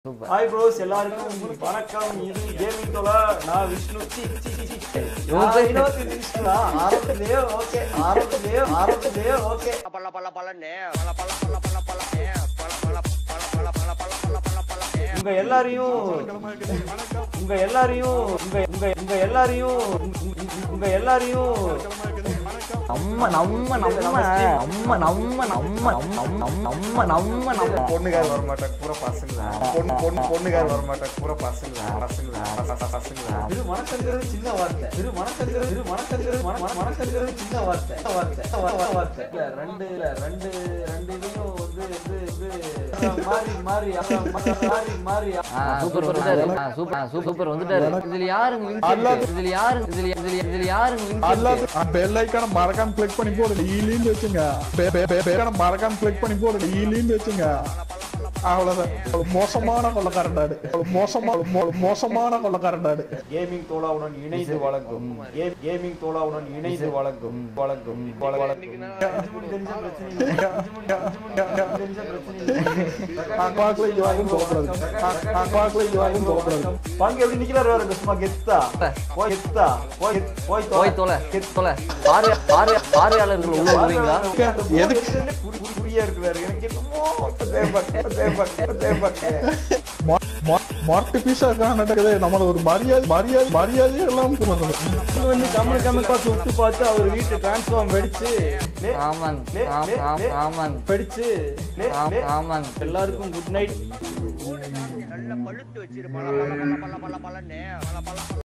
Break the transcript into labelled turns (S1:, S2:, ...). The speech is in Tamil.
S1: சூப்பர்
S2: ஹாய் ப்ரோஸ் எல்லாருக்கும் வணக்கம் இது கேமிங் தோலா நான் விஷ்ணு சி, சி, சி, சி.
S1: இவன்
S2: நான்
S1: போய்
S2: வினோத் விஷ்ணுவா? ஆரம்பத்திலேயே ஓகே ஆரம்பத்திலேயே ஆரம்பத்திலேயே ஓகே
S3: பல பல பலன்னு பல பல பல பல பலன்னு பல பல பல பல பல பல பல பல பலன்னு
S2: உங்க எல்லாரையும் உங்க எல்லாரையும் உங்க உங்க உங்க எல்லாரையும் உங்க- உங்க- உங்க எல்லாரையும்
S1: நம்ம நம்ம நம்ம நம்ம நம்ம நம்ம நம்ம நம்ம நம்ம நம்ம
S4: பொண்ணுகார் வர மாட்டாங்க பூரா பசங்களா பொண்ணு பொண்ணு பொண்ணுகார் வர மாட்டாங்க பூரா பசங்களா பசங்களா பச- பசங்களா
S2: திரு மனசங்கிறது சின்ன வார்த்தை திரு மனசங்கிறது திரு மனசங்கிறது மன- மன- மனசங்கிறது சின்ன வார்த்தை வார்த்தை வா- வார்த்தை இல்ல ரெண்டு இல்ல ரெண்டு ரெண்டு இதையும் வந்து வந்து வந்து மாறி மாறி மாறி மாறி
S1: ஆ, சூப்பர் வந்துட்டாரு ஆ, சூப்பர் ஆ, சூப்பர் வந்துட்டாரு இதுல யாருங்க வின் இதுல யாருங்க இதுல இதுல இதுல யாருங்க வின்
S5: அல்லாது பெல் ஐக்கான மறக்காம கிளிக் பண்ணி போடுங்க ஈலின்னு வச்சுங்க பெ- பெ- பெ- பெல் மறக்காம கிளிக் பண்ணி போடுங்க ஈலின்னு வச்சுங்க அவ்வளவுதான் அவ்வளவு மோசமான கொள்ளக்காரண்டாடு அவ்வளவு மோசமா மோ- மோசமான கொள்ளக்காரண்டாடு
S2: கேமிங் தோலாவுடன் இணைந்து வழங்கும் கே- கேமிங் தோலாவுடன் இணைந்து வழங்கும் வழங்கும் வழ- வழங்கும் இஞ்சுமுடி தெரிஞ்ச பிரச்சனை இல்லை. இஞ்சுமுடி- இஞ்சுமுடி தெரிஞ்ச பிரச்சனை இல்லை.
S5: அப்பாக்குள்ள இது வாங்கும் போகக்கூடாது அப்பாக்குள்ள இது வாங்கும் போகக்கூடாது
S2: பங்கு எப்படி நிக்கிறாரு பாருங்க சும்மா கெத்தா போய் கெத்தா போய் கெத்- போய்
S1: போய் தொலை தொலை பார்வை பார்வை பார்வையாளர்கள் உள்ள வருவீங்களா
S5: எதுக்கு?
S2: குறி- குறி- குறியா இருக்கிறாரு எனக்கு என்னமோ தேவைப்பட்டு தேவைப்பட்டு தேவைப்பட்டு
S5: மாட்டு பீஸா நடக்குது நம்மள ஒரு மரியாதை மரியாதை மரியாதை எல்லாம் கொடுக்கணும்.
S2: இது வந்து கமல் கமல் பார்த்து விட்டு பார்த்து அவர் வீட்டு டிரான்ஸ்ஃபார்ம் வெடிச்சு லே-
S1: ஆமான்
S2: லே-
S1: ஆம்,
S2: லே-
S1: ஆம்,
S2: லே-
S1: ஆமான்
S2: வெடிச்சு லே-
S1: ஆம்,
S2: லே-
S1: ஆமான்
S2: எல்லாருக்கும் குட் நைட்
S3: நல்ல பழுத்து வச்சிரு பல பல பல பல பல பலன்னு பல பல பல